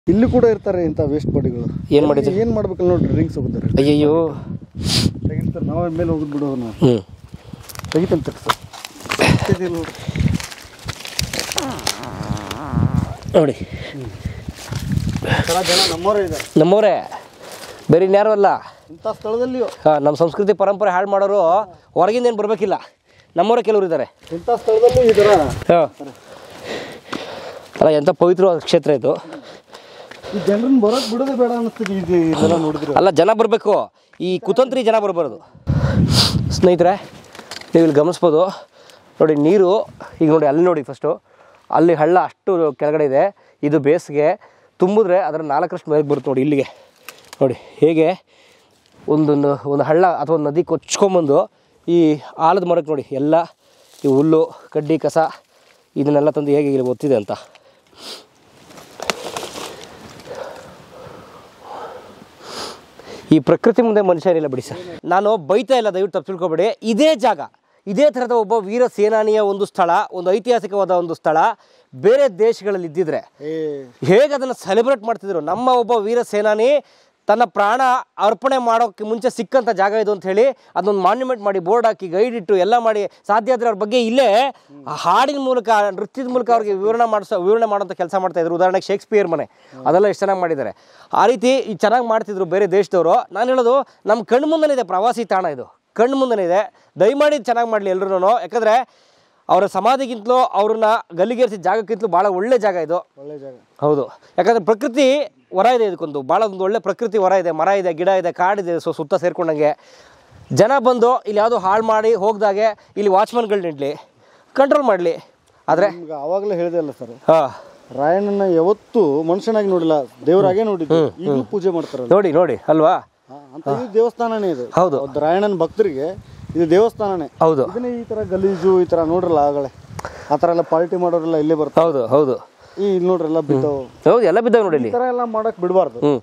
ಇಲ್ಲಿ ಕೂಡ ಇರ್ತಾರೆ ಇಂಥ ವೇಸ್ಟ್ ಬಾಡಿಗಳು ಏನು ಮಾಡಿದ್ರಿ ಏನು ಮಾಡ್ಬೇಕಲ್ಲ ನೋಡಿ ಡ್ರಿಂಕ್ಸ್ ಹೋಗಿದ್ದಾರೆ ಅಯ್ಯಯ್ಯೋ ತೆಗಿತಾರೆ ನಾವೇ ಮೇಲೆ ಹೋಗಿದ್ ಬಿಡೋದು ನಾವು ಹ್ಞೂ ತೆಗಿತಾನೆ ತಕ್ಷ ನೋಡ್ರಿ ನೋಡಿ ಥರ ಜನ ನಮ್ಮವರೇ ಇದ್ದಾರೆ ನಮ್ಮವರೇ ಬೇರೆ ಇನ್ಯಾರು ಅಲ್ಲ ಇಂಥ ಸ್ಥಳದಲ್ಲಿಯೂ ಹಾಂ ನಮ್ಮ ಸಂಸ್ಕೃತಿ ಪರಂಪರೆ ಹಾಳು ಮಾಡೋರು ಹೊರಗಿಂದ ಏನು ಬರಬೇಕಿಲ್ಲ ನಮ್ಮವರೇ ಕೆಲವರು ಇದ್ದಾರೆ ಇಂಥ ಸ್ಥಳದಲ್ಲೂ ಈ ಥರ ಹಾಂ ಅಲ್ಲ ಎಂಥ ಪವಿತ್ರವಾದ ಕ್ಷೇತ್ರ ಇದು ಈ ಜನರನ್ನ ಬರೋಕ್ ಬಿಡೋದೇ ಬೇಡ ಅನ್ನಿಸ್ತಿದೆ ಇದು ಇದೆಲ್ಲ ನೋಡಿದ್ರೆ ಅಲ್ಲ ಜನ ಬರಬೇಕು ಈ ಕುತಂತ್ರಿ ಜನ ಬರಬಾರ್ದು ಸ್ನೇಹಿತರೆ ನೀವು ಇಲ್ಲಿ ಗಮನಿಸ್ಬೋದು ನೋಡಿ ನೀರು ಈಗ ನೋಡಿ ಅಲ್ಲಿ ನೋಡಿ ಫಸ್ಟು ಅಲ್ಲಿ ಹಳ್ಳ ಅಷ್ಟು ಕೆಳಗಡೆ ಇದೆ ಇದು ಬೇಸಿಗೆ ತುಂಬಿದ್ರೆ ಅದರ ನಾಲ್ಕರಷ್ಟು ಮೇಲೆ ಬರುತ್ತೆ ನೋಡಿ ಇಲ್ಲಿಗೆ ನೋಡಿ ಹೇಗೆ ಒಂದೊಂದು ಒಂದು ಹಳ್ಳ ಅಥವಾ ಒಂದು ನದಿ ಕೊಚ್ಕೊಂಬಂದು ಈ ಆಲದ ಮರಕ್ಕೆ ನೋಡಿ ಎಲ್ಲ ಈ ಹುಲ್ಲು ಕಡ್ಡಿ ಕಸ ಇದನ್ನೆಲ್ಲ ತಂದು ಹೇಗೆ ಇಲ್ಲಿ ಒತ್ತಿದೆ ಅಂತ ಈ ಪ್ರಕೃತಿ ಮುಂದೆ ಮನುಷ್ಯನಿಲ್ಲ ಬಿಡಿ ಸರ್ ನಾನು ಬೈತಾ ಇಲ್ಲ ದಯವಿಟ್ಟು ತಪ್ಪು ತಿಳ್ಕೊಬೇಡಿ ಇದೇ ಜಾಗ ಇದೇ ಥರದ ಒಬ್ಬ ವೀರ ಸೇನಾನಿಯ ಒಂದು ಸ್ಥಳ ಒಂದು ಐತಿಹಾಸಿಕವಾದ ಒಂದು ಸ್ಥಳ ಬೇರೆ ದೇಶಗಳಲ್ಲಿ ಇದ್ದಿದ್ರೆ ಏ ಹೇಗೆ ಅದನ್ನು ಸೆಲೆಬ್ರೇಟ್ ಮಾಡ್ತಿದ್ರು ನಮ್ಮ ಒಬ್ಬ ವೀರ ಸೇನಾನಿ ತನ್ನ ಪ್ರಾಣ ಅರ್ಪಣೆ ಮಾಡೋಕ್ಕೆ ಮುಂಚೆ ಸಿಕ್ಕಂಥ ಜಾಗ ಇದು ಅಂತ ಹೇಳಿ ಅದೊಂದು ಮಾನ್ಯುಮೆಂಟ್ ಮಾಡಿ ಬೋರ್ಡ್ ಹಾಕಿ ಗೈಡ್ ಇಟ್ಟು ಎಲ್ಲ ಮಾಡಿ ಸಾಧ್ಯ ಆದರೆ ಅವ್ರ ಬಗ್ಗೆ ಇಲ್ಲೇ ಆ ಹಾಡಿನ ಮೂಲಕ ನೃತ್ಯದ ಮೂಲಕ ಅವ್ರಿಗೆ ವಿವರಣೆ ಮಾಡಿಸೋ ವಿವರಣೆ ಮಾಡೋಂಥ ಕೆಲಸ ಮಾಡ್ತಾ ಇದ್ರು ಉದಾಹರಣೆಗೆ ಶೇಕ್ಸ್ಪಿಯರ್ ಮನೆ ಅದೆಲ್ಲ ಎಷ್ಟು ಚೆನ್ನಾಗಿ ಮಾಡಿದ್ದಾರೆ ಆ ರೀತಿ ಈ ಚೆನ್ನಾಗಿ ಮಾಡ್ತಿದ್ರು ಬೇರೆ ದೇಶದವರು ನಾನು ಹೇಳೋದು ನಮ್ಮ ಕಣ್ಣು ಮುಂದೆನೇ ಇದೆ ಪ್ರವಾಸಿ ತಾಣ ಇದು ಕಣ್ಣು ಮುಂದೆನೇ ಇದೆ ದಯಮಾಡಿ ಚೆನ್ನಾಗಿ ಮಾಡಲಿ ಎಲ್ಲರೂ ಯಾಕಂದರೆ ಅವರ ಸಮಾಧಿಗಿಂತಲೂ ಅವ್ರನ್ನ ಗಲ್ಲಿಗೇರಿಸಿದ ಜಾಗಕ್ಕಿಂತಲೂ ಭಾಳ ಒಳ್ಳೆ ಜಾಗ ಇದು ಒಳ್ಳೆ ಜಾಗ ಹೌದು ಯಾಕಂದ್ರೆ ಪ್ರಕೃತಿ ವರ ಇದೆ ಇದಕ್ಕೊಂದು ಭಾಳ ಒಂದು ಒಳ್ಳೆ ಪ್ರಕೃತಿ ವರ ಇದೆ ಮರ ಇದೆ ಗಿಡ ಇದೆ ಕಾಡಿದೆ ಸೊ ಸುತ್ತ ಸೇರ್ಕೊಂಡಂಗೆ ಜನ ಬಂದು ಇಲ್ಲಿ ಯಾವುದೋ ಹಾಳು ಮಾಡಿ ಹೋಗ್ದಾಗೆ ಇಲ್ಲಿ ವಾಚ್ಮನ್ಗಳು ನಿಡ್ಲಿ ಕಂಟ್ರೋಲ್ ಮಾಡಲಿ ಆದರೆ ನಿಮ್ಗೆ ಅವಾಗಲೇ ಹೇಳಿದೆ ಅಲ್ಲ ಸರ್ ಹಾಂ ರಾಯಣ್ಣನ ಯಾವತ್ತೂ ಮನುಷ್ಯನಾಗಿ ನೋಡಿಲ್ಲ ದೇವರಾಗೆ ನೋಡಿದ್ದು ಈಗಲೂ ಪೂಜೆ ಮಾಡ್ತಾರಲ್ಲ ನೋಡಿ ನೋಡಿ ಅಲ್ವಾ ಹಾ, ಅಂತ ಇದು ದೇವಸ್ಥಾನನೇ ಇದು ಹೌದು ಒಬ್ಬ ರಾಯಣ್ಣನ ಭಕ್ತರಿಗೆ ಇದು ದೇವಸ್ಥಾನನೇ ಹೌದು ಇದನ್ನೇ ಈ ತರ ಗಲೀಜು ಈ ತರ ನೋಡ್ರಲ್ಲ ಆಗಲೇ ಆ ಥರ ಎಲ್ಲ ಪಾರ್ಟಿ ಮಾಡೋರೆಲ್ಲ ಇಲ್ಲೇ ಬರ್ತಾರೆ ಹೌದು ಹೌದು ಈ ಇಲ್ಲಿ ನೋಡ್ರಿ ಎಲ್ಲ ಬಿದ್ದವು ಹೌದು ಎಲ್ಲ ಬಿದ್ದಾವೆ ನೋಡಿ ಈ ಇಲ್ಲಿ ತರ ಎಲ್ಲ ಮಾಡಕ್ ಬಿಡಬಾರ್ದು ಹ್ಞೂ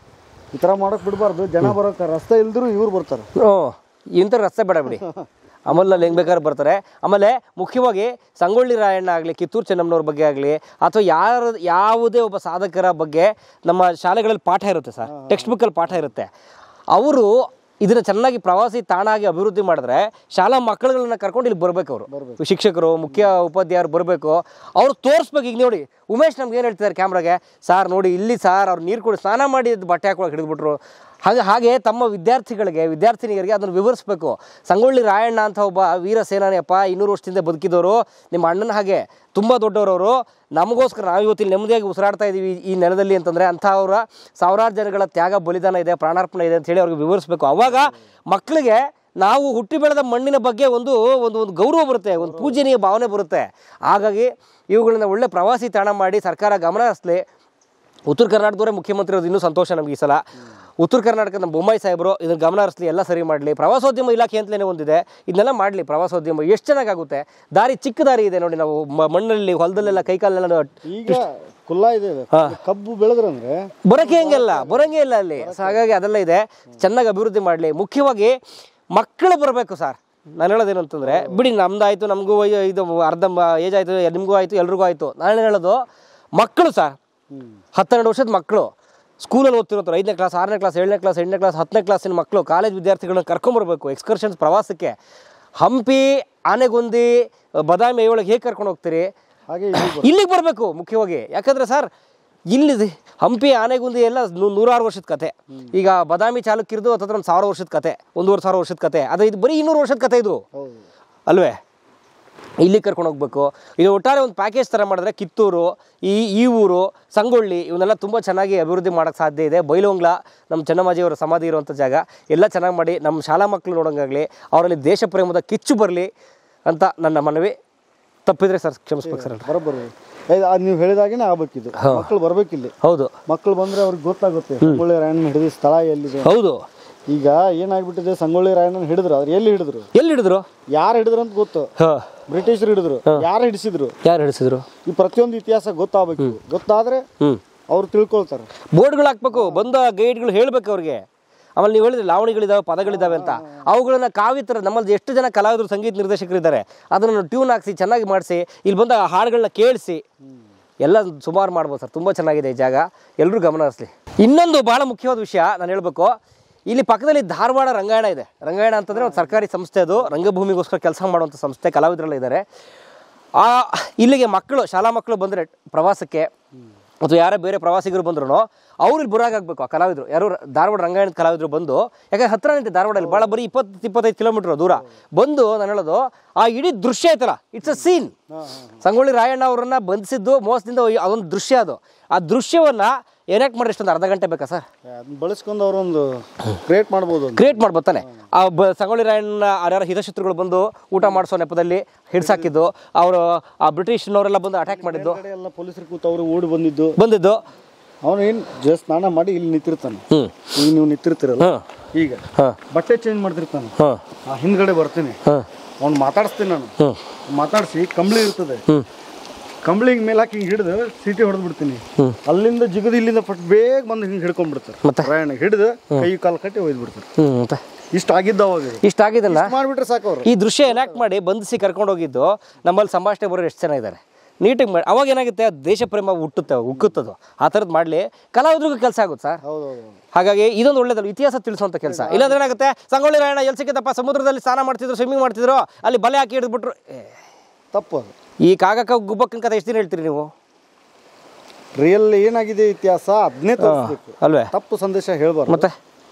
ಈ ತರ ಮಾಡಕ್ ಬಿಡಬಾರ್ದು ಜನ ಬರೋಕ ರಸ್ತೆ ಇಲ್ದ್ರು ಇವ್ರು ಬರ್ತಾರೆ ಹ್ಞೂ ಇಂಥ ರಸ್ತೆ ಬೇಡ ಬಿಡಿ ಆಮೇಲೆ ಅಲ್ಲಿ ಹೆಂಗೆ ಬೇಕಾದ್ರೆ ಬರ್ತಾರೆ ಆಮೇಲೆ ಮುಖ್ಯವಾಗಿ ಸಂಗೊಳ್ಳಿ ರಾಯಣ್ಣ ಆಗಲಿ ಕಿತ್ತೂರು ಚೆನ್ನಮ್ಮನವ್ರ ಬಗ್ಗೆ ಆಗಲಿ ಅಥವಾ ಯಾರ ಯಾವುದೇ ಒಬ್ಬ ಸಾಧಕರ ಬಗ್ಗೆ ನಮ್ಮ ಶಾಲೆಗಳಲ್ಲಿ ಪಾಠ ಇರುತ್ತೆ ಸರ್ ಟೆಕ್ಸ್ಟ್ ಬುಕ್ಕಲ್ಲಿ ಪಾಠ ಇರುತ್ತೆ ಅವರು ಇದನ್ನ ಚೆನ್ನಾಗಿ ಪ್ರವಾಸಿ ತಾಣ ಆಗಿ ಅಭಿವೃದ್ಧಿ ಮಾಡಿದ್ರೆ ಶಾಲಾ ಮಕ್ಕಳುಗಳನ್ನ ಕರ್ಕೊಂಡು ಇಲ್ಲಿ ಬರ್ಬೇಕು ಅವರು ಶಿಕ್ಷಕರು ಮುಖ್ಯ ಉಪಾಧ್ಯಾಯರು ಬರಬೇಕು ಅವ್ರು ತೋರಿಸ್ಬೇಕು ಈಗ ನೋಡಿ ಉಮೇಶ್ ನಮ್ಗೆ ಏನು ಹೇಳ್ತಿದ್ದಾರೆ ಕ್ಯಾಮ್ರಾಗೆ ಸಾರ್ ನೋಡಿ ಇಲ್ಲಿ ಸಾರ್ ಅವ್ರು ನೀರು ಕುಡಿ ಸ್ನಾನ ಮಾಡಿ ಅದ್ ಬಟ್ಟೆ ಹಾಕೊಳಕ್ಕೆ ಹಿಡಿದ್ಬಿಟ್ರು ಹಾಗೆ ಹಾಗೆ ತಮ್ಮ ವಿದ್ಯಾರ್ಥಿಗಳಿಗೆ ವಿದ್ಯಾರ್ಥಿನಿಯರಿಗೆ ಅದನ್ನು ವಿವರಿಸಬೇಕು ಸಂಗೊಳ್ಳಿ ರಾಯಣ್ಣ ಅಂತ ಒಬ್ಬ ವೀರ ಸೇನಾನಿಯಪ್ಪ ಇನ್ನೂರು ವರ್ಷದಿಂದ ಬದುಕಿದವರು ನಿಮ್ಮ ಅಣ್ಣನ ಹಾಗೆ ತುಂಬ ದೊಡ್ಡವರವರು ನಮಗೋಸ್ಕರ ನಾವು ಇವತ್ತು ಇಲ್ಲಿ ನೆಮ್ಮದಿಯಾಗಿ ಉಸಿರಾಡ್ತಾ ಇದ್ದೀವಿ ಈ ನೆಲದಲ್ಲಿ ಅಂತಂದರೆ ಅಂಥ ಅವರ ಸಾವಿರಾರು ಜನಗಳ ತ್ಯಾಗ ಬಲಿದಾನ ಇದೆ ಪ್ರಾಣಾರ್ಪಣೆ ಇದೆ ಅಂತ ಹೇಳಿ ಅವ್ರಿಗೆ ವಿವರಿಸಬೇಕು ಅವಾಗ ಮಕ್ಕಳಿಗೆ ನಾವು ಹುಟ್ಟಿ ಬೆಳೆದ ಮಣ್ಣಿನ ಬಗ್ಗೆ ಒಂದು ಒಂದು ಒಂದು ಗೌರವ ಬರುತ್ತೆ ಒಂದು ಪೂಜನೀಯ ಭಾವನೆ ಬರುತ್ತೆ ಹಾಗಾಗಿ ಇವುಗಳನ್ನ ಒಳ್ಳೆ ಪ್ರವಾಸಿ ತಾಣ ಮಾಡಿ ಸರ್ಕಾರ ಗಮನ ಹರಿಸಲಿ ಉತ್ತರ ಕರ್ನಾಟಕದವರೇ ಮುಖ್ಯಮಂತ್ರಿ ಇರೋದು ಇನ್ನೂ ಸಂತೋಷ ನಮ್ಗೆ ಈ ಸಲ ಉತ್ತರ ಕರ್ನಾಟಕದ ನಮ್ಮ ಬೊಮ್ಮಾಯಿ ಸಾಹೇಬರು ಇದನ್ನು ಗಮನ ಹರಿಸಲಿ ಎಲ್ಲ ಸರಿ ಮಾಡಲಿ ಪ್ರವಾಸೋದ್ಯಮ ಇಲಾಖೆ ಅಂತಲೇ ಒಂದಿದೆ ಇದನ್ನೆಲ್ಲ ಮಾಡಲಿ ಪ್ರವಾಸೋದ್ಯಮ ಎಷ್ಟು ಚೆನ್ನಾಗಾಗುತ್ತೆ ದಾರಿ ಚಿಕ್ಕ ದಾರಿ ಇದೆ ನೋಡಿ ನಾವು ಮ- ಮಣ್ಣಲ್ಲಿ ಹೊಲದಲ್ಲೆಲ್ಲ ಕೈಕಾಲೆಲ್ಲ ಈಗ ಕುಲ್ಲ ಇದೆ ಇದು. ಕಬ್ಬು ಬೆಳೆದ್ರಂದ್ರೆ ಬರೋಕೆ ಹೆಂಗೆಲ್ಲ ಬರೋಂಗೆ ಇಲ್ಲ ಅಲ್ಲಿ ಸೊ ಹಾಗಾಗಿ ಅದೆಲ್ಲ ಇದೆ ಚೆನ್ನಾಗಿ ಅಭಿವೃದ್ಧಿ ಮಾಡಲಿ ಮುಖ್ಯವಾಗಿ ಮಕ್ಕಳು ಬರಬೇಕು ಸರ್ ನಾನು ಹೇಳೋದೇನು ಅಂತಂದರೆ ಬಿಡಿ ನಮ್ದಾಯ್ತು ನಮಗೂ ಇದು ಅರ್ಧ ಏಜ್ ಆಯಿತು ನಿಮಗೂ ಆಯಿತು ಎಲ್ರಿಗೂ ಆಯಿತು ನಾನು ಹೇಳೋದು ಮಕ್ಕಳು ಸರ್ ಹತ್ತೆರಡು ವರ್ಷದ ಮಕ್ಕಳು ಸ್ಕೂಲಲ್ಲಿ ಓದ್ತಿರೋರು ಐದನೇ ಕ್ಲಾಸ್ ಆರನೇ ಕ್ಲಾಸ್ ಏಳನೇ ಕ್ಲಾಸ್ ಎಂಟನೇ ಕ್ಲಾಸ್ ಹತ್ತನೇ ಕ್ಲಾಸಿನ ಮಕ್ಕಳು ಕಾಲೇಜ್ ವಿದ್ಯಾರ್ಥಿಗಳನ್ನ ಕರ್ಕೊಂಬರ್ಬೇಕು ಎಕ್ಸ್ಕರ್ಷನ್ಸ್ ಪ್ರವಾಸಕ್ಕೆ ಹಂಪಿ ಆನೆಗೊಂದಿ ಬದಾಮಿ ಒಳಗೆ ಹೇಗೆ ಕರ್ಕೊಂಡು ಹೋಗ್ತೀರಿ ಹಾಗೆ ಇಲ್ಲಿ ಬರ್- ಇಲ್ಲಿಗೆ ಬರಬೇಕು ಮುಖ್ಯವಾಗಿ ಯಾಕಂದ್ರೆ ಸರ್ ಇಲ್ಲಿ ಹಂಪಿ ಆನೆಗುಂದಿ ಎಲ್ಲ ನೂ- ನೂರಾರು ವರ್ಷದ ಕತೆ ಈಗ ಬದಾಮಿ ಚಾಲುಕ್ಯರದು ಹತ್ತತ್ರ ಒಂದು ಸಾವಿರ ವರ್ಷದ ಕತೆ ಒಂದೂವರೆ ಸಾವಿರ ವರ್ಷದ ಕತೆ ಅದು ಇದು ಬರೀ ಇನ್ನೂರು ವರ್ಷದ ಕತೆ ಇದು ಹೌದು ಅಲ್ವೇ ಇಲ್ಲಿ ಕರ್ಕೊಂಡು ಹೋಗ್ಬೇಕು ಇದು ಒಟ್ಟಾರೆ ಒಂದು ಪ್ಯಾಕೇಜ್ ಥರ ಮಾಡಿದ್ರೆ ಕಿತ್ತೂರು ಈ ಈ ಊರು ಸಂಗೊಳ್ಳಿ ಇವನ್ನೆಲ್ಲ ತುಂಬ ಚೆನ್ನಾಗಿ ಅಭಿವೃದ್ಧಿ ಮಾಡೋಕ್ಕೆ ಸಾಧ್ಯ ಇದೆ ಬೈಲೊಂಗ್ಲ ನಮ್ಮ ಚೆನ್ನಮ್ಮಾಜಿಯವರ ಸಮಾಧಿ ಇರುವಂಥ ಜಾಗ ಎಲ್ಲ ಚೆನ್ನಾಗಿ ಮಾಡಿ ನಮ್ಮ ಶಾಲಾ ಮಕ್ಕಳು ನೋಡೋಂಗಾಗಲಿ ಅವರಲ್ಲಿ ದೇಶ ಪ್ರೇಮದ ಕಿಚ್ಚು ಬರಲಿ ಅಂತ ನನ್ನ ಮನವಿ ತಪ್ಪಿದ್ರೆ ಸರ್ ಕ್ಷಮಿಸ್ಬೇಕು ಸರ್ ಬರೋಬ್ಬರಿ ನೀವು ಹೇಳಿದಾಗೇನೆ ಆಗ್ಬೇಕಿದು ಮಕ್ಕಳು ಬರ್ಬೇಕಿಲ್ಲಿ ಹೌದು ಮಕ್ಕಳು ಬಂದ್ರೆ ಅವ್ರಿಗೆ ಗೊತ್ತಾಗುತ್ತೆ ಸಂಗೊಳ್ಳಿ ರಾಯಣ್ಣನ ಹಿಡಿದ ಸ್ಥಳ ಎಲ್ಲಿದೆ ಹೌದು ಈಗ ಏನಾಗ್ಬಿಟ್ಟಿದೆ ಸಂಗೊಳ್ಳಿ ರಾಯಣ್ಣನ ಹಿಡಿದ್ರು ಅವ್ರು ಎಲ್ಲಿ ಹಿಡಿದ್ರು ಎಲ್ಲಿ ಹಿಡಿದ್ರು ಯಾರು ಹಿಡಿದ್ರು ಅಂತ ಗೊತ್ತು ಹಾಂ ಬ್ರಿಟಿಷರು ಹಿಡಿದ್ರು ಯಾರು ಹಿಡಿಸಿದ್ರು ಯಾರು ಹಿಡಿಸಿದ್ರು ಈ ಪ್ರತಿಯೊಂದು ಇತಿಹಾಸ ಗೊತ್ತಾಗಬೇಕು ಗೊತ್ತಾದ್ರೆ ಹ್ಞೂ ಅವ್ರು ತಿಳ್ಕೊಳ್ತಾರೆ ಬೋರ್ಡ್ಗಳು ಹಾಕ್ಬೇಕು ಬಂದ ಗೈಡ್ಗಳು ಹೇಳ್ಬೇಕು ಅವ್ರಿಗೆ ಆಮೇಲೆ ನೀವು ಹೇಳಿದ್ರೆ ಲಾವಣಿಗಳಿದಾವೆ ಪದಗಳಿದಾವೆ ಅಂತ ಅವುಗಳನ್ನ ಕಾವ್ಯತರ ನಮ್ಮಲ್ಲಿ ಎಷ್ಟು ಜನ ಕಲಾವಿದರು ಸಂಗೀತ ನಿರ್ದೇಶಕರಿದ್ದಾರೆ ಅದನ್ನು ಟ್ಯೂನ್ ಹಾಕ್ಸಿ ಚೆನ್ನಾಗಿ ಮಾಡಿಸಿ ಇಲ್ಲಿ ಬಂದ ಹಾಡುಗಳನ್ನ ಕೇಳಿಸಿ ಎಲ್ಲ ಸುಮಾರು ಮಾಡ್ಬೋದು ಸರ್ ತುಂಬ ಚೆನ್ನಾಗಿದೆ ಈ ಜಾಗ ಎಲ್ಲರೂ ಗಮನ ಹರಿಸ್ಲಿ ಇನ್ನೊಂದು ಭಾಳ ಮುಖ್ಯವಾದ ವಿಷಯ ನಾನು ಹೇಳಬೇಕು ಇಲ್ಲಿ ಪಕ್ಕದಲ್ಲಿ ಧಾರವಾಡ ರಂಗಾಯಣ ಇದೆ ರಂಗಾಯಣ ಅಂತಂದರೆ ಒಂದು ಸರ್ಕಾರಿ ಸಂಸ್ಥೆ ಅದು ರಂಗಭೂಮಿಗೋಸ್ಕರ ಕೆಲಸ ಮಾಡುವಂಥ ಸಂಸ್ಥೆ ಕಲಾವಿದರೆಲ್ಲ ಇದ್ದಾರೆ ಆ ಇಲ್ಲಿಗೆ ಮಕ್ಕಳು ಶಾಲಾ ಮಕ್ಕಳು ಬಂದರೆ ಪ್ರವಾಸಕ್ಕೆ ಅಥವಾ ಯಾರೇ ಬೇರೆ ಪ್ರವಾಸಿಗರು ಬಂದ್ರು ಅವ್ರು ಇಲ್ಲಿ ಬರಾಗಬೇಕು ಆ ಕಲಾವಿದರು ಯಾರು ರ- ಧಾರವಾಡ ರಂಗಾಯಣದ ಕಲಾವಿದರು ಬಂದು ಯಾಕಂದ್ರೆ ಹತ್ರ ನಿಂತೆ ಧಾರವಾಡಲ್ಲಿ ಭಾಳ ಬರೀ ಇಪ್ಪತ್ತು ಇಪ್ಪತ್ತೈದು ಕಿಲೋಮೀಟರ್ ದೂರ ಬಂದು ನಾನು ಹೇಳೋದು ಆ ಇಡೀ ದೃಶ್ಯ ಐತಲ್ಲ it's a scene Sangolli Rayanna ಅವರನ್ನ ಬಂಧಿಸಿದ್ದು ಮೋಸದಿಂದ ಒಯ್ಯೋ- ಅದೊಂದು ದೃಶ್ಯ ಅದು ಆ ದೃಶ್ಯವನ್ನ ಏನಾಕ್ ಮಾಡ್ರಿ ಇಷ್ಟೊಂದು ಅರ್ಧ ಗಂಟೆ ಬೇಕಾ ಸರ್ ಅದನ್ನ ಬಳಸ್ಕೊಂಡು ಅವರೊಂದು ಕ್ರಿಯೇಟ್ ಮಾಡ್ಬೋದು ಅಂತ ಕ್ರಿಯೇಟ್ ಮಾಡ್ಬೋತಾನೆ ಆ ಬ ಸಂಗೊಳ್ಳಿ ರಾಯಣ್ಣ ಯಾರ ಹಿತಶತ್ರುಗಳು ಬಂದು ಊಟ ಮಾಡಿಸೋ ನೆಪದಲ್ಲಿ ಹಿಡ್ಸಾಕಿದ್ದು ಅವರು ಆ ಬ್ರಿಟಿಷ್ನವರೆಲ್ಲ ಬಂದು ಅಟ್ಯಾಕ್ ಮಾಡಿದ್ದು ಕಡೆ ಎಲ್ಲ ಪೊಲೀಸರು ಕೂತು ಅವರು ಓಡಿ ಬಂದಿದ್ದು ಬಂದಿದ್ದು ಅವನು ಏನು ಜಸ್ಟ್ ಸ್ನಾನ ಮಾಡಿ ಇಲ್ಲಿ ನಿಂತಿರ್ತಾನೆ ಹ್ಞೂ ಈಗ ನೀವು ನಿಂತಿರ್ತೀರಲ್ಲ ಹಾಂ ಈಗ ಹಾಂ ಬಟ್ಟೆ ಚೇಂಜ್ ಮಾಡ್ತಿರ್ತಾನೆ ಹಾಂ ಆ ಹಿಂದ್ಗಡೆ ಬರ್ತೀನಿ ಹಾಂ ಅವ್ನು ಮಾತಾಡಿಸ್ತೀನಿ ನಾನು ಹ್ಞೂ ಮಾತಾಡಿಸಿ ಕಂಬಳಿ ಇರ್ತದೆ ಹ್ಞೂ ಕಂಬಳಿಗೆ ಮೇಲೆ ಹಾಕಿ ಹಿಂಗೆ ಹಿಡಿದು ಸೀಟಿ ಹೊಡೆದು ಬಿಡ್ತೀನಿ ಅಲ್ಲಿಂದ ಜಿಗದು ಇಲ್ಲಿಂದ ಫಟ್ ಬೇಗ ಬಂದು ಹಿಂಗೆ ಹಿಡ್ಕೊಂಡ್ಬಿಡ್ತಾರೆ ಮತ್ತೆ? ಪ್ರಯಾಣ ಹಿಡಿದು ಕೈ ಕಾಲು ಕಟ್ಟಿ ಒಯ್ದು ಬಿಡ್ತಾರೆ ಹ್ಞೂ ಮತ್ತೆ ಇಷ್ಟ ಆಗಿದ್ದ ಅವಾಗ ಇದು. ಇಷ್ಟ ಆಗಿದ್ದಲ್ಲ ಇಷ್ಟ್ ಮಾಡ್ಬಿಟ್ರೆ ಸಾಕು ಅವ್ರು ಈ ದೃಶ್ಯ ಎನಾಕ್ಟ್ ಮಾಡಿ ಬಂಧಿಸಿ ಕರ್ಕೊಂಡು ಹೋಗಿದ್ದು ನಮ್ಮಲ್ಲಿ ಸಂಭಾಷಣೆ ಬರೋರು ಎಷ್ಟು ಜನ ಇದ್ದಾರೆ ನೀಟಾಗಿ ಮಾಡಿ ಅವಾಗ ಏನಾಗುತ್ತೆ ಆ ದೇಶ ಪ್ರೇಮ ಹುಟ್ಟುತ್ತೆ ಉಕ್ಕುತ್ತದು ಆ ಥರದ್ದು ಮಾಡಲಿ ಕಲಾವಿದ್ರಿಗೂ ಕೆಲಸ ಆಗುತ್ತೆ ಸರ್ ಹೌದು ಹೌದು ಹಾಗಾಗಿ ಇದೊಂದು ಒಳ್ಳೇದಲ್ಲ ಇತಿಹಾಸ ತಿಳಿಸುವಂಥ ಕೆಲಸ ಇಲ್ಲಾಂದ್ರೆ ಏನಾಗುತ್ತೆ ಸಂಗೊಳ್ಳಿ ರಾಯಣ್ಣ ಎಲ್ಲಿ ಸಿಕ್ಕಿತಪ್ಪ ಸಮುದ್ರದಲ್ಲಿ ಸ್ನಾನ ಮಾಡ್ತಿದ್ರು ಸ್ವಿಮ್ಮಿಂಗ್ ಮಾಡ್ತಿದ್ರು ಅಲ್ಲಿ ಬಲೆ ಹಾಕಿ ಹಿಡಿದ್ಬಿಟ್ರು ಏ, ತಪ್ಪು ಅದು ಈ ಕಾಗಕ್ಕ ಗುಬ್ಬಕ್ಕನ ಕತೆ ಎಷ್ಟು ದಿನ ಹೇಳ್ತೀರಿ ನೀವು ರಿಯಲ್ ಏನಾಗಿದೆ ಇತಿಹಾಸ ಅದನ್ನೇ ತೋರಿಸ್ಬೇಕು ಅಲ್ವೇ ತಪ್ಪು ಸಂದೇಶ ಹೇಳ್ಬಾರ್ದು ಮತ್ತೆ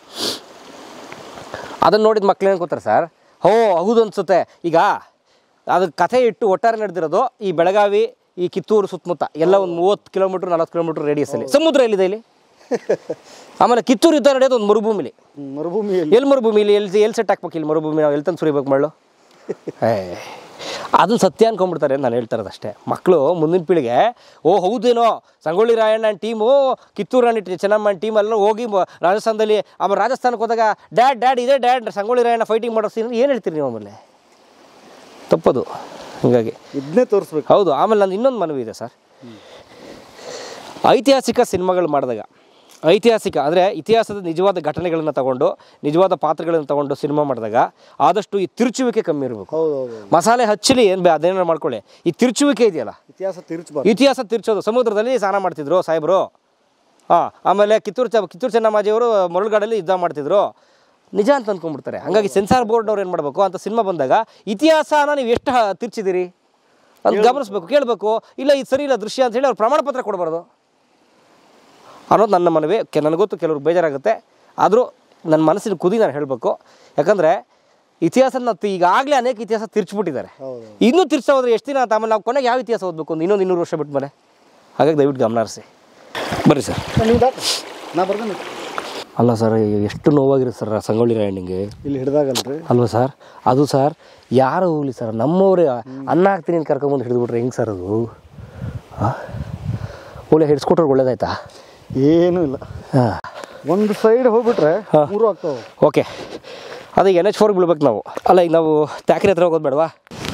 ಅದನ್ನ ನೋಡಿದ ಮಕ್ಳು ಏನ್ಕೋತಾರೆ ಸರ್ ಹೋ ಹೌದು ಅನ್ಸುತ್ತೆ ಈಗ ಅದು ಕಥೆ ಇಟ್ಟು ಒಟ್ಟಾರೆ ನಡೆದಿರೋದು ಈ ಬೆಳಗಾವಿ ಈ ಕಿತ್ತೂರು ಸುತ್ತಮುತ್ತ ಎಲ್ಲ ಒಂದು ಮೂವತ್ತು ಕಿಲೋಮೀಟ್ರ್ ನಲ್ವತ್ತು ಕಿಲೋಮೀಟ್ರ್ ರೇಡಿಯಸ್ಸಲ್ಲಿ ಸಮುದ್ರ ಎಲ್ಲಿದೆ ಇಲ್ಲಿ ಆಮೇಲೆ ಕಿತ್ತೂರು ಯುದ್ಧ ನಡೆಯೋದು ಒಂದು ಮರುಭೂಮಿಲಿ ಹ್ಮ್, ಮರುಭೂಮಿಯಲ್ಲಿ ಎಲ್ಲಿ ಮರುಭೂಮಿಲಿ ಎಲ್ಲಿ ಎಲ್ಲಿ ಸೆಟ್ ಹಾಕ್ಬೇಕು ಇಲ್ಲಿ ಮರುಭೂಮಿ ನಾವು ಎಲ್ಲಿ ತಂದು ಸುರಿಬೇಕು ಮಳ್ಳು ಏ ಅದನ್ನ ಸತ್ಯ ಅನ್ಕೊಂಡ್ಬಿಡ್ತಾರೆ ಅಂತ ನಾನು ಹೇಳ್ತಾ ಇರೋದು ಅಷ್ಟೇ ಮಕ್ಕಳು ಮುಂದಿನ ಪೀಳಿಗೆ ಓ ಹೌದೇನೋ ಸಂಗೊಳ್ಳಿ ರಾಯಣ್ಣ ಟೀಮು ಕಿತ್ತೂರು ರಾಣಿ ಟಿ- ಚೆನ್ನಮ್ಮನ ಟೀಮ್ ಎಲ್ಲ ಹೋಗಿ ಮ- ರಾಜಸ್ಥಾನದಲ್ಲಿ ಆಮೇಲೆ ರಾಜಸ್ಥಾನಕ್ಕೆ ಹೋದಾಗ ಡ್ಯಾಡ್ ಡ್ಯಾಡ್ ಇದೇ ಡ್ಯಾಡ್ ಸಂಗೊಳ್ಳಿ ರಾಯಣ್ಣ ಫೈಟಿಂಗ್ ಮಾಡೋ ಸೀನ್ ಏನು ಹೇಳ್ತೀರಿ ನೀವು ಆಮೇಲೆ ತಪ್ಪದು ಹೀಗಾಗಿ ಇದನ್ನೇ ತೋರಿಸ್ಬೇಕು ಹೌದು ಆಮೇಲೆ ನಂದು ಇನ್ನೊಂದು ಮನವಿ ಇದೆ ಸರ್ ಐತಿಹಾಸಿಕ ಸಿನಿಮಾಗಳು ಮಾಡಿದಾಗ ಐತಿಹಾಸಿಕ ಅಂದರೆ ಇತಿಹಾಸದ ನಿಜವಾದ ಘಟನೆಗಳನ್ನು ತಗೊಂಡು ನಿಜವಾದ ಪಾತ್ರಗಳನ್ನು ತಗೊಂಡು ಸಿನಿಮಾ ಮಾಡಿದಾಗ ಆದಷ್ಟು ಈ ತಿರುಚುವಿಕೆ ಕಮ್ಮಿ ಇರಬೇಕು ಹೌದು ಹೌದು ಮಸಾಲೆ ಹಚ್ಚಲಿ ಏನು ಬೇ ಅದೇನಾರು ಮಾಡ್ಕೊಳ್ಳಿ ಈ ತಿರುಚುವಿಕೆ ಇದೆಯಲ್ಲ ಇತಿಹಾಸ ತಿರುಚಬಾರ್ದು ಇತಿಹಾಸ ತಿರ್ಚೋದು ಸಮುದ್ರದಲ್ಲಿ ಸ್ನಾನ ಮಾಡ್ತಿದ್ರು ಸಾಹೇಬರು ಹಾಂ ಆಮೇಲೆ ಕಿತ್ತೂರು ಚ ಕಿತ್ತೂರು ಚೆನ್ನಮ್ಮಾಜಿಯವರು ಮರಳುಗಾಡಲ್ಲಿ ಯುದ್ಧ ಮಾಡ್ತಿದ್ರು ನಿಜ ಅಂತ ಅಂದ್ಕೊಂಡ್ಬಿಡ್ತಾರೆ ಹಾಗಾಗಿ ಸೆನ್ಸಾರ್ ಬೋರ್ಡ್ ಅವ್ರು ಏನು ಮಾಡಬೇಕು ಅಂತ ಸಿನಿಮಾ ಬಂದಾಗ ಇತಿಹಾಸನ ನೀವು ಎಷ್ಟು ಹ- ತಿರ್ಚಿದಿರಿ ಅದು ಗಮನಿಸ್ಬೇಕು ಕೇಳಬೇಕು ಇಲ್ಲ ಇದು ಸರಿ ಇಲ್ಲ ದೃಶ್ಯ ಅಂತ ಹೇಳಿ ಅವ್ರು ಪ್ರಮಾಣ ಪತ್ರ ಕೊಡಬಾರ್ದು ಅನ್ನೋದು ನನ್ನ ಮನವಿ ಕೆ ನನಗೆ ಗೊತ್ತು ಕೆಲವ್ರು ಬೇಜಾರಾಗುತ್ತೆ ಆದರೂ ನನ್ನ ಮನಸ್ಸಿನ ಕುದಿ ನಾನು ಹೇಳಬೇಕು ಯಾಕಂದರೆ ಇತಿಹಾಸನ ನಾವು ಈಗಾಗಲೇ ಅನೇಕ ಇತಿಹಾಸ ತಿರ್ಚ್ಬಿಟ್ಟಿದ್ದಾರೆ ಹೌದು ಇನ್ನೂ ತಿರ್ಸ ಹೋದ್ರೆ ಎಷ್ಟು ದಿನ ಅಂತ ಆಮೇಲೆ ನಾವು ಕೊನೆಗೆ ಯಾವ ಇತಿಹಾಸ ಓದಬೇಕು ಒಂದು ಇನ್ನೊಂದು ಇನ್ನೂರು ವರ್ಷ ಬಿಟ್ಟು ಮೇಲೆ ಹಾಗಾಗಿ ದಯವಿಟ್ಟು ಗಮನ ಹರಿಸಿ ಬರ್ರಿ ಸರ್ ನೀವು ದಾಟ ನಾ ಬರ್ದೇನೆ ಅಲ್ಲ ಸರ್ ಎಷ್ಟು ನೋವಾಗಿರುತ್ತೆ ಸರ್ ಸಂಗೊಳ್ಳಿ ರಾಯಣ್ಣಿಗೆ ಇಲ್ಲಿ ಹಿಡ್ದಾಗಲ್ರಿ ಅಲ್ವಾ ಸರ್ ಅದು ಸರ್ ಯಾರು ಹೋಗ್ಲಿ ಸರ್ ನಮ್ಮವರೇ ಅನ್ನ ಹಾಕ್ತೀನಿ ಅಂತ ಕರ್ಕೊಂಬಂದು ಹಿಡಿದ್ಬಿಟ್ರೆ ಹೆಂಗೆ ಸರ್ ಅದು ಹಾಂ ಒಳ್ಳೆ ಹಿಡ್ಸ್ಕೊಟ್ರೆ ಒಳ್ಳೇದಾಯ್ತಾ ಏನೂ ಇಲ್ಲ ಹಾಂ ಒಂದು ಸೈಡ್ ಹೋಗ್ಬಿಟ್ರೆ ಮೂರು ಆಗ್ತಾವೆ ಓಕೆ ಅದೇ ಎನ್ ಎಚ್ ಫೋರ್ಗೆ ಬೀಳ್ಬೇಕು ನಾವು ಅಲ್ಲ ಈಗ ನಾವು ಟ್ಯಾಕ್ರಿ ಹತ್ರ ಹೋಗೋದು ಬೇಡವಾ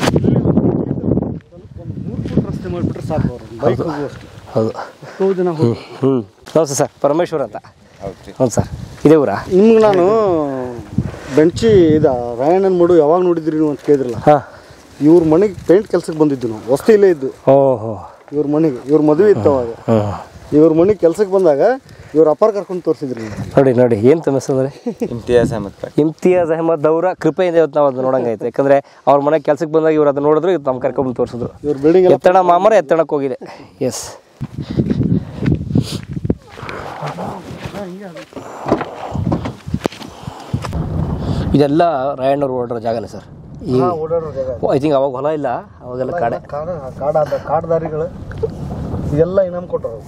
ಮೂರು ಫುಟ್ ರಸ್ತೆ ಮಾಡಿಬಿಟ್ರೆ ಸಾಕು ಅವ್ರು ಬೈಕ್ ಹೋಗುವಷ್ಟು ಹೌದು ಎಷ್ಟೋ ಜನ ಹೋಗಿ ಹ್ಞೂ ನಮಸ್ತೆ ಸರ್ ಪರಮೇಶ್ವರ್ ಅಂತ ಹೌದು ಸರ್ ಇದೇ ಊರಾ ನಿಮ್ಗೆ ನಾನು ಬೆಂಚಿ ಇದ ರಾಯಣ್ಣನ ಮಡು ಯಾವಾಗ ನೋಡಿದ್ರಿ ನೀವು ಅಂತ ಕೇಳಿದ್ರಲ್ಲ ಹಾಂ ಇವ್ರ ಮನೆಗೆ ಪೇಂಟ್ ಕೆಲ್ಸಕ್ಕೆ ಬಂದಿದ್ದು ನಾವು ವಸ್ತಿ ಇಲ್ಲೇ ಇದ್ದು ಓಹೋ ಇವ್ರ ಮನೆಗೆ ಇವ್ರ ಮದುವೆ ಇತ್ತು ಅವಾಗ ಹ್ಞೂ ಇವ್ರ ಮನೆಗೆ ಕೆಲ್ಸಕ್ಕೆ ಬಂದಾಗ ಇವ್ರ ಅಪ್ಪಾರ ಕರ್ಕೊಂಡು ತೋರಿಸಿದ್ರಿ ನೋಡಿ ನೋಡಿ ಏನು ತಮ್ಮ ಹೆಸರು ಅಂದರೆ ಇಮ್ತಿಯಾಸ್ ಅಹಮದ್ ಪಾಟ್ ಇಮ್ತಿಯಾಜ್ ಅಹಮದ್ ಅವರ ಕೃಪೆಯಿಂದ ಇವತ್ತು ನಾವು ಅದನ್ನ ನೋಡಂಗಾಯ್ತು ಯಾಕಂದ್ರೆ ಅವ್ರ ಮನೆಗೆ ಕೆಲ್ಸಕ್ಕೆ ಬಂದಾಗ ಇವ್ರು ಅದನ್ನ ನೋಡಿದ್ರು ಇವತ್ತು ನಮ್ಮ ಕರ್ಕೊಂಬಂದು ತೋರಿಸಿದ್ರು ಇವ್ರ ಬಿಲ್ಡಿಂಗ್ ಎಲ್ಲ ಎತ್ತಣ ಮಾಮರ ಎತ್ತಣಕ್ಕೆ ಹೋಗಿದೆ ಎಸ್ ಇದೆಲ್ಲ ರಾಯಣ್ಣವ್ರು ಓಡಿರೋ ಜಾಗನೇ ಸರ್ ಈ ಓಡಾಡೋ ಜಾಗ ಐ ಥಿಂಕ್ ಅವಾಗ ಹೊಲ ಇಲ್ಲ ಅವಾಗೆಲ್ಲ ಕಾಡೆ ಕಾಡ ಕಾಡಾದ ಕಾಡ್ದಾರಿಗಳು ಇದೆಲ್ಲ ಇನಾಮ್ ಕೊಟ್ಟರು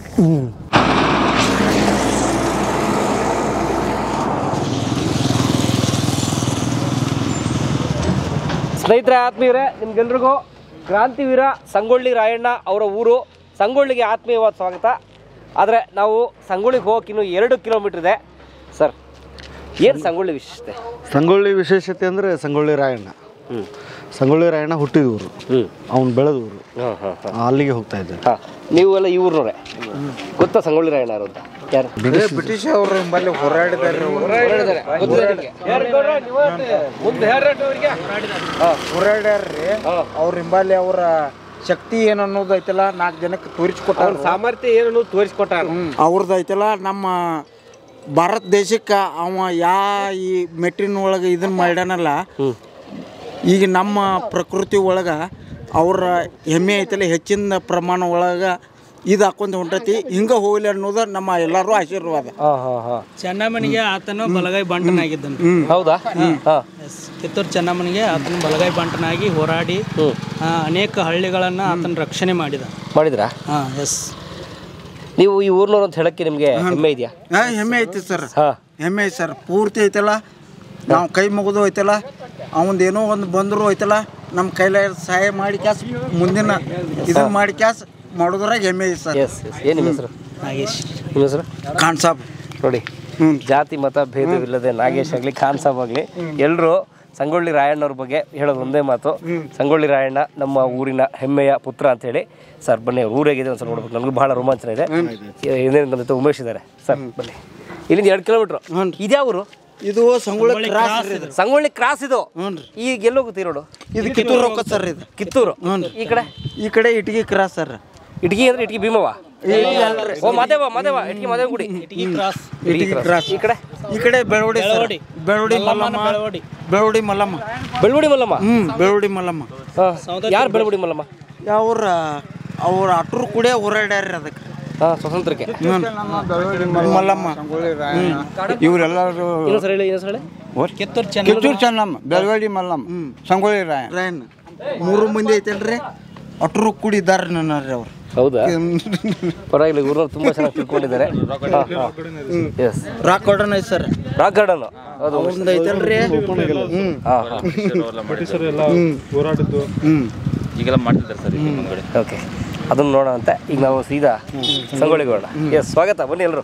ಸ್ನೇಹಿತರೆ ಆತ್ಮೀಯರೇ ನಿಮ್ಗೆಲ್ರಿಗೂ ಕ್ರಾಂತಿವೀರ ಸಂಗೊಳ್ಳಿ ರಾಯಣ್ಣ ಅವರ ಊರು ಸಂಗೊಳ್ಳಿಗೆ ಆತ್ಮೀಯವಾದ ಸ್ವಾಗತ ಆದರೆ ನಾವು ಸಂಗೊಳ್ಳಿಗೆ ಹೋಗಕ್ಕೆ ಇನ್ನೂ ಎರಡು ಕಿಲೋಮೀಟ್ರ್ ಇದೆ ಸರ್ ಏನು ಸಂಗೊಳ್ಳಿ ವಿಶೇಷತೆ ಸಂಗೊಳ್ಳಿ ವಿಶೇಷತೆ ಅಂದರೆ ಸಂಗೊಳ್ಳಿ ರಾಯಣ್ಣ ಹ್ಞೂ ಸಂಗೊಳ್ಳಿ ರಾಯಣ್ಣ ಹುಟ್ಟಿದ ಊರು ಹ್ಞೂ ಅವ್ನು ಬೆಳೆದ ಊರು ಹಾಂ ಹಾಂ ಹಾಂ ಅಲ್ಲಿಗೆ ಹೋಗ್ತಾ ಇದ್ದೆ ಹಾಂ ನೀವು ಎಲ್ಲ ಈ ಊರಿನವರೇ ಗೊತ್ತಾ ಸಂಗೊಳ್ಳಿ ರಾಯಣ್ಣ ಯಾರು ಅಂತ ಯಾರು ಬ್ರಿಟಿಷ್ ಅವರು ನಿಮ್ಮಲ್ಲಿ ಹೋರಾಡಿದಾರೆ ಹೋರಾಡ್ಯಾರ್ರಿ ಅವ್ರ ಹಿಂಬಾಲಿ ಅವರ ಶಕ್ತಿ ಏನು ಅನ್ನೋದು ಐತಲ್ಲ ನಾಲ್ಕು ಜನಕ್ಕೆ ತೋರಿಸ್ಕೊಟ್ಟಾರ ಸಾಮರ್ಥ್ಯ ಏನು ತೋರಿಸ್ಕೊಟ್ಟಾರ ಅವ್ರದ್ದು ಐತಲ್ಲ ನಮ್ಮ ಭಾರತ ದೇಶಕ್ಕೆ ಅವ ಯಾ ಈ ಮೆಟ್ರಿನ ಒಳಗೆ ಇದನ್ನ ಮಾಡ್ಯಾನಲ್ಲ ಈಗ ನಮ್ಮ ಪ್ರಕೃತಿ ಒಳಗೆ ಅವರ ಹೆಮ್ಮೆ ಐತಲ್ಲ ಹೆಚ್ಚಿನ ಪ್ರಮಾಣ ಒಳಗೆ ಇದು ಹಾಕೊಂಡು ಹೊಂಟೈತಿ ಹಿಂಗೆ ಹೋಗ್ಲಿ ಅನ್ನೋದು ನಮ್ಮ ಎಲ್ಲರೂ ಆಶೀರ್ವಾದ ಹಾ ಹಾ ಹಾ ಚೆನ್ನಮ್ಮನಿಗೆ ಆತನು ಬಲಗೈ ಬಂಟನಾಗಿದ್ದನು ಹೌದಾ ಹಾ ಕಿತ್ತೂರು ಚೆನ್ನಮ್ಮನಿಗೆ ಆತನು ಬಲಗೈ ಬಂಟನಾಗಿ ಹೋರಾಡಿ ಆ, ಅನೇಕ ಹಳ್ಳಿಗಳನ್ನು ಆತನ ರಕ್ಷಣೆ ಮಾಡಿದ ಮಾಡಿದ್ರಾ ಹಾಂ ಎಸ್ ನೀವು ಈ ಊರ್ನವ್ರು ಅಂತ ಹೇಳಕ್ಕೆ ನಿಮ್ಗೆ ಹೆಮ್ಮೆ ಇದೆಯಾ ಹಾ, ಹೆಮ್ಮೆ ಐತಿ ಸರ್ ಹಾ ಹೆಮ್ಮೆ ಐತಿ ಸರ್ ಪೂರ್ತಿ ಐತಲ್ಲ ನಾವು ಕೈ ಮುಗಿದು ಐತಲ್ಲ ಅವಂದು ಏನೋ ಒಂದು ಬಂದರೂ ಐತಲ್ಲ ನಮ್ಮ ಕೈಲ ಸಹಾಯ ಮಾಡಿ ಕ್ಯಾಸ್ ಮುಂದಿನ ಇದನ್ನ ಮಾಡಿ ಕ್ಯಾಸ್ ಮಾಡೋದ್ರಾಗ ಹೆಮ್ಮೆ ಐತಿ ಸರ್ ಎಸ್ ಎಸ್ ಏನು ನಿಮ್ಮ ಹೆಸರು ನಾಗೇಶ್ ನಿಮ್ಮ ಹೆಸರು ಖಾನ್ ಸಾಬ್ ನೋಡಿ ಜಾತಿ ಮತ ಭೇದವಿಲ್ಲದೆ ನಾಗೇಶ್ ಆಗಲಿ ಖಾನ್ ಸಾಬ್ ಆಗಲಿ ಎಲ್ಲರೂ ಸಂಗೊಳ್ಳಿ ರಾಯಣ್ಣವ್ರ ಬಗ್ಗೆ ಹೇಳೋದು ಒಂದೇ ಮಾತು ಸಂಗೊಳ್ಳಿ ರಾಯಣ್ಣ ನಮ್ಮ ಊರಿನ ಹೆಮ್ಮೆಯ ಪುತ್ರ ಅಂತ ಹೇಳಿ ಸರ್ ಬನ್ನಿ ಅವ್ರ ಊರಾಗಿದೆ ಒಂದ್ಸಲ ನೋಡ್ಬೇಕು ನನಗೂ ಬಹಳ ರೋಮಾಂಚನ ಇದೆ ಏನೇನು ನಮ್ಮ ಜೊತೆ ಉಮೇಶ್ ಇದ್ದಾರೆ ಸರ್ ಬನ್ನಿ ಇಲ್ಲಿಂದ ಎರಡು ಕಿಲೋಮೀಟ್ರ್ ಇದ್ಯಾವ ಊರು ಇದು ಸಂಗೊಳ್ಳಿ ಕ್ರಾಸ್ ರೀ ಇದು ಸಂಗೊಳ್ಳಿ ಕ್ರಾಸ್ ಇದು ಹ್ಞೂ ರೀ ಈಗ ಎಲ್ಲೋಗುತ್ತೆ ರೋಡು ಇದು ಕಿತ್ತೂರು ರೊಕ್ಕ ಸರ್ ಇದು ಕಿತ್ತೂರು ಈ ಕಡೆ ಈ ಕಡೆ ಇಟಗಿ ಕ್ರಾಸ್ ಸರ್ ಇಟ್ಗಿ ಅಂದ್ರೆ ಇಟ್ಗಿ ಭೀಮವ್ವ ಓ ಮಾದೇವ ಮಾದೇವ ಇಟ್ಗಿ ಮಾದೇವ ಗುಡಿ ಈ ಕ್ರಾಸ್ ಇಟಗಿ ಕ್ರಾಸ್ ಈ ಕಡೆ ಈ ಕಡೆ ಬೆಳವಡಿ ಸರ್ ಬೆಳವಡಿ. ಬೆಳವಡಿ ಮಲ್ಲಮ್ಮ ಬೆಳವಡಿ. ಬೆಳವಡಿ ಮಲ್ಲಮ್ಮ ಬೆಳ್ಳುಡಿ ಮಲ್ಲಮ್ಮ ಹ್ಞೂ ಬೆಳವಡಿ ಮಲ್ಲಮ್ಮ ಯಾರು ಬೆಳ್ಳುಡಿ ಮಲ್ಲಮ್ಮ ಅವ್ರ ಅವ್ರ ಅಟ್ರು ಕೂಡ ಹೋರಾಡ್ಯಾರ ಅದಕ್ಕೆ ಹಾ ಸ್ವತಂತ್ರಕ್ಕೆ ಮಲ್ಲಮ್ಮ ಇವರೆಲ್ಲರೂ ಇನ್ನೊಂದ್ಸಲ ಹೇಳಿ ಇನ್ನೊಂದ್ಸಲ ಹೇಳಿ ಕಿತ್ತೂರು ಚೆನ್ನ ಕಿತ್ತೂರು ಚೆನ್ನಮ್ಮ ಬೆಳವಡಿ ಮಲ್ಲಮ್ಮ ಸಂಗೊಳ್ಳಿ ರಾಯ ರಾಯನ್ ಮೂರು ಮಂದಿ ಐತಲ್ರಿ ಅಟ್ರು ಕೂಡಿದ್ದಾರೆ ನನ್ನ ಅವ್ರು ಹೌದಾ ಪರವಾಗಿಲ್ಲ ಇವ್ರನ್ನ ತುಂಬಾ ಚೆನ್ನಾಗಿ ತಿಳ್ಕೊಂಡಿದ್ದಾರೆ ಎಸ್ ರಾಕ್ ಗಾರ್ಡನ್ ಐತೆ ಸರ್ ರಾಕ್ ಗಾರ್ಡನ್ ಹೌದು ಅವ್ರದ್ದು ಐತಲ್ರಿ ಹ್ಞೂ ಹಾ ಹಾ ಹ್ಞೂ ಈಗೆಲ್ಲ ಮಾಡ್ತಿದ್ದಾರೆ ಸರ್ ಇಲ್ಲಿ ಮುಂದ್ಗಡೆ ಓಕೆ ಅದನ್ನ ನೋಡೋಣ ಅಂತ ಈಗ ನಾವು ಸೀದಾ ಸಂಗೊಳ್ಳಿಗೆ ಹೋಗೋಣ ಎಸ್ ಸ್ವಾಗತ ಬನ್ನಿ ಎಲ್ಲರೂ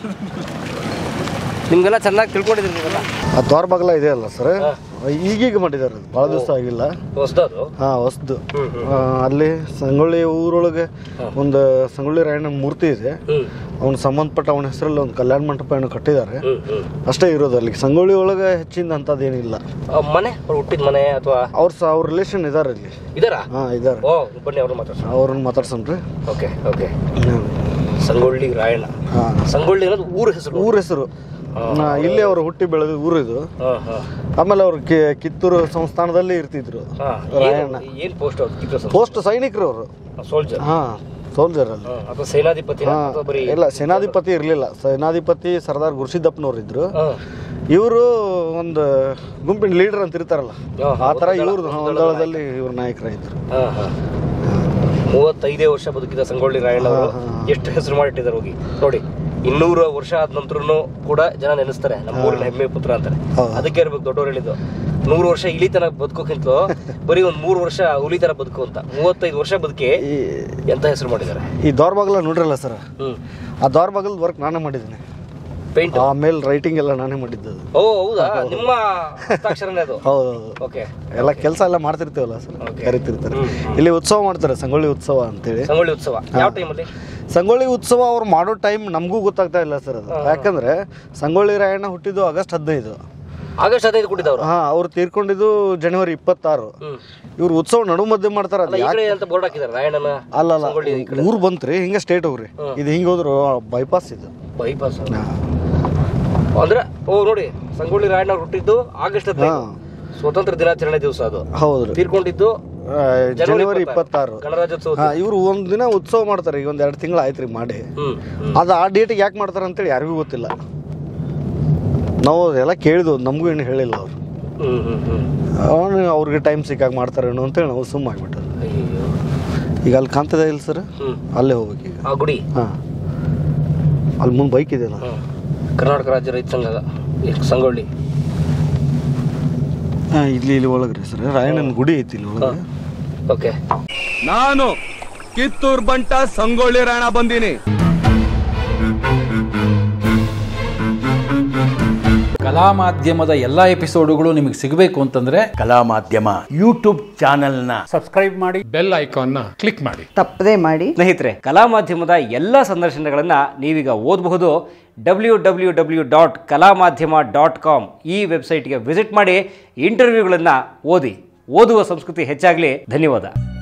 ನಿಮ್ಗೆಲ್ಲ ಚೆನ್ನಾಗಿ ತಿಳ್ಕೊಂಡಿದ್ದೀರಿ ನೀವೆಲ್ಲ ಆ ದ್ವಾರ ಬಾಗಲ ಇದೆ ಅಲ್ಲ ಸರ್ ಈಗೀಗ ಮಾಡಿದ್ದಾರೆ ಅದು ಭಾಳ ದಿವಸ ಆಗಿಲ್ಲ ಹೊಸದದು ಹಾ ಹೊಸ್ದು ಆ, ಅಲ್ಲಿ ಸಂಗೊಳ್ಳಿ ಊರೊಳಗೆ ಒಂದು ಸಂಗೊಳ್ಳಿ ರಾಯಣ್ಣ ಮೂರ್ತಿ ಇದೆ ಅವನ ಸಂಬಂಧಪಟ್ಟ ಅವನ ಹೆಸರಲ್ಲಿ ಒಂದು ಕಲ್ಯಾಣ ಮಂಟಪ ಏನೋ ಕಟ್ಟಿದ್ದಾರೆ ಅಷ್ಟೇ ಇರೋದು ಅಲ್ಲಿ ಸಂಗೊಳ್ಳಿ ಒಳಗೆ ಹೆಚ್ಚಿಂದ ಅಂಥದ್ದು ಏನಿಲ್ಲ ಮನೆ ಅವ್ರು ಹುಟ್ಟಿದ ಮನೆ ಅಥವಾ ಅವ್ರ ಸ ಅವ್ರ ರಿಲೇಷನ್ ಇದಾರೆ ಇಲ್ಲಿ ಇದಾರಾ ಹಾ ಇದಾರೆ ಓ ಬನ್ನಿ ಅವ್ರನ್ನ ಮಾತಾಡ್ಸೋಣ ಅವ್ರನ್ನ ಮಾತಾಡ್ಸನ್ರಿ ಓಕೆ ಓಕೆ ಸಂಗೊಳ್ಳಿ ರಾಯಣ್ಣ ಹಾ ಸಂಗೊಳ್ಳಿ ಅನ್ನೋದು ಊರ ಹೆಸರು ಊರ ಹೆಸರು ಇಲ್ಲಿ ಅವರು ಹುಟ್ಟಿ ಬೆಳೆದ ಊರು ಇದು ಹಾ ಹಾ ಆಮೇಲೆ ಅವ್ರು ಕಿ- ಕಿತ್ತೂರು ಸಂಸ್ಥಾನದಲ್ಲಿ ಇರ್ತಿದ್ರು ಹಾ ರಾಯಣ್ಣ ಏನು ಪೋಸ್ಟ್ ಅವ್ರು ಕಿತ್ತೂರು ಪೋಸ್ಟ್ ಸೈನಿಕರು ಅವರು ಸೋಲ್ಜರ್ ಹಾ ಸೋಲ್ಜರ್ ಅಲ್ಲಿ ಅಥವಾ ಸೇನಾಧಿಪತಿ ಹಾ ಅಥವಾ ಬರೀ ಇಲ್ಲ ಸೇನಾಧಿಪತಿ ಇರಲಿಲ್ಲ ಸೇನಾಧಿಪತಿ ಸರ್ದಾರ್ ಗುರುಸಿದ್ದಪ್ಪನವ್ರು ಇದ್ರು ಹಾ. ಇವರು ಒಂದು ಗುಂಪಿನ ಲೀಡರ್ ಅಂತ ಇರ್ತಾರಲ್ಲ ಹಾ, ಆ ಥರ ಇವ್ರದ್ದು ಒಂದಳದಲ್ಲಿ ಇವ್ರ ನಾಯಕರಾಗಿದ್ರು ಹಾ, ಹಾ. ಮೂವತ್ತೈದೇ ವರ್ಷ ಬದುಕಿದ ಸಂಗೊಳ್ಳಿ ರಾಯಣ್ಣ ಅವರು ಎಷ್ಟು ಹೆಸರು ಮಾಡಿಟ್ಟಿದ್ದಾರೆ ಹೋಗಿ ನೋಡಿ ಇನ್ನೂರು ವರ್ಷ ಆದ ನಂತರನು ಕೂಡ ಜನ ನೆನೆಸ್ತಾರೆ ನಮ್ಮ ಊರಿನ ಹೆಮ್ಮೆ ಪುತ್ರ ಅಂತಾರೆ ಅದಕ್ಕೆ ಇರ್ಬೇಕು ದೊಡ್ಡವ್ರು ಹೇಳಿದ್ದು ನೂರು ವರ್ಷ ಇಲಿ ತರ ಬದುಕೋಕ್ಕಿಂತಲೂ ಬರೀ ಒಂದ್ ಮೂರು ವರ್ಷ ಹುಲಿ ತರ ಬದುಕು ಅಂತ ಮೂವತ್ತೈದು ವರ್ಷ ಬದುಕಿ ಎಂತ ಹೆಸರು ಮಾಡಿದ್ದಾರೆ ಈ ದ್ವಾರಬಾಗಲ ನೋಡ್ರಲ್ಲ ಸರ್ ಹ್ಮ್ ಆ ದ್ವಾರಬಾಗಲ್ ವರ್ಕ್ ನಾನೇ ಮಾಡಿದ್ದೀನಿ ಪೇಂಟ್ ಆಮೇಲೆ ರೈಟಿಂಗ್ ಎಲ್ಲ ನಾನೇ ಮಾಡಿದ್ದು ಅದು. ಓ ಹೌದಾ ನಿಮ್ಮ ಹಸ್ತಾಕ್ಷರನೇ ಅದು ಹೌದು ಹೌದು ಓಕೆ ಎಲ್ಲ ಕೆಲಸ ಎಲ್ಲ ಮಾಡ್ತಿರ್ತೀವಲ್ಲ ಸರ್ ಕರಿತಿರ್ತಾರೆ ಇಲ್ಲಿ ಉತ್ಸವ ಮಾಡ್ತಾರೆ ಸಂಗೊಳ್ಳಿ ಉತ್ಸವ ಅಂತೇಳಿ ಸಂಗೊಳ್ಳಿ ಉತ್ಸವ ಯಾವ ಟೈಮಲ್ಲಿ ಸಂಗೊಳ್ಳಿ ಉತ್ಸವ ಅವ್ರು ಮಾಡೋ ಟೈಮ್ ನಮಗೂ ಗೊತ್ತಾಗ್ತಾ ಇಲ್ಲ ಸರ್ ಅದು ಯಾಕಂದ್ರೆ ಸಂಗೊಳ್ಳಿ ರಾಯಣ್ಣ ಹುಟ್ಟಿದ್ದು ಆಗಸ್ಟ್ ಹದಿನೈದು ಆಗಸ್ಟ್ ಹದಿನೈದು ಕೊಟ್ಟಿದ್ದವ್ರು ಹಾ ಅವ್ರು ತೀರ್ಕೊಂಡಿದ್ದು ಜನವರಿ ಇಪ್ಪತ್ತಾರು ಇವ್ರು ಉತ್ಸವ ನಡು ಮಧ್ಯೆ ಮಾಡ್ತಾರ ಅದು ಈ ಕಡೆ ಅಂತ ಬೋರ್ಡ್ ಹಾಕಿದ್ದಾರೆ ರಾಯಣ್ಣನ ಅಲ್ಲಲ್ಲ ಸಂಗೊಳ್ಳಿ ಈ ಕಡೆ ಊರು ಬಂತ್ರಿ ಹಿಂಗೆ ಸ್ಟೇಟ್ ಹೋಗ್ರಿ ಇದು ಹಿಂಗೆ ಹೋದ್ರು ಬೈಪಾಸ್ ಇದು ಬೈಪಾಸ್ ಅಂದ್ರೆ ಓ ನೋಡಿ ಸಂಗೊಳ್ಳಿ ರಾಯಣ್ಣ ಅವ್ರು ಹುಟ್ಟಿದ್ದು ಆಗಸ್ಟ್ ಹದಿನೈದು ಸ್ವತಂತ್ರ ದಿನಾಚರಣೆ ದಿವಸ ಅದು ಹೌದ್ರಿ ತೀರ್ಕೊಂಡಿದ್ದು ಆ, ಜನವರಿ ಇಪ್ಪತ್ತಾರು ಗಣರಾಜ್ಯೋತ್ಸವ ಹಾ ಇವ್ರು ಒಂದ್ ದಿನ ಉತ್ಸವ ಮಾಡ್ತಾರೆ ಈಗ ಒಂದ್ ಎರಡು ತಿಂಗಳು ಆಯ್ತ್ರಿ ಮಾಡಿ ಹ್ಮ್ ಅದು ಆ ಡೇಟಿಗೆ ಯಾಕೆ ಮಾಡ್ತಾರೆ ಅಂತೇಳಿ ಯಾರಿಗೂ ಗೊತ್ತಿಲ್ಲ ನಾವು ಎಲ್ಲ ಕೇಳಿದ್ವು ನಮಗೂ ಏನು ಹೇಳಿಲ್ಲ ಅವ್ರು ಹ್ಮ್ ಹ್ಮ್ ಹ್ಮ್ ಅವನು ಅವ್ರಿಗೆ ಟೈಮ್ ಸಿಕ್ಕಾಗ ಮಾಡ್ತಾರೇನೋ ಅಂತೇಳಿ ನಾವು ಸುಮ್ಮ ಆಗ್ಬಿಟ್ಟು ಅಯ್ಯೋ ಈಗ ಅಲ್ಲಿ ಕಾಣ್ತದೆ ಇಲ್ಲ ಸರ್ ಹ್ಮ್ ಅಲ್ಲೇ ಹೋಗ್ಬೇಕು ಈಗ ಆ ಗುಡಿ ಹಾಂ ಅಲ್ಲಿ ಮುಂದೆ ಬೈಕ್ ಇದೆಯಲ್ಲ ಹ್ಮ್ ಕರ್ನಾಟಕ ರಾಜ್ಯ ರೈತ ಸಂಘದ ಈ ಸಂಗೊಳ್ಳಿ ಹಾಂ ಇಲ್ಲಿ ಇಲ್ಲಿ ಒಳಗ್ರಿ ಸರ್ ರಾಯಣ್ಣನ ಗುಡಿ ಐತಿ ಇಲ್ಲಿ ಒಳಗೆ ಓಕೆ ನಾನು ಕಿತ್ತೂರ್ ಬಂಟ ಸಂಗೊಳ್ಳಿ ರಾಯಣ ಬಂದೀನಿ ಕಲಾ ಮಾಧ್ಯಮದ ಎಲ್ಲ ಎಪಿಸೋಡುಗಳು ನಿಮಗೆ ಸಿಗಬೇಕು ಅಂತಂದ್ರೆ ಕಲಾ ಮಾಧ್ಯಮ ಯೂಟ್ಯೂಬ್ ಚಾನೆಲ್ನ ತಪ್ಪದೇ ಮಾಡಿ ಸ್ನೇಹಿತರೆ ಕಲಾ ಮಾಧ್ಯಮದ ಎಲ್ಲ ಸಂದರ್ಶನಗಳನ್ನು ನೀವೀಗ ಓದಬಹುದು ಡಬ್ಲ್ಯೂ ಡಬ್ಲ್ಯೂ ಡಬ್ಲ್ಯೂ ಡಾಟ್ ಕಲಾ ಮಾಧ್ಯಮ ಡಾಟ್ ಕಾಮ್ ಈ ವೆಬ್ಸೈಟ್ಗೆ ವಿಸಿಟ್ ಮಾಡಿ ಇಂಟರ್ವ್ಯೂಗಳನ್ನು ಓದಿ ಓದುವ ಸಂಸ್ಕೃತಿ ಹೆಚ್ಚಾಗಲಿ ಧನ್ಯವಾದ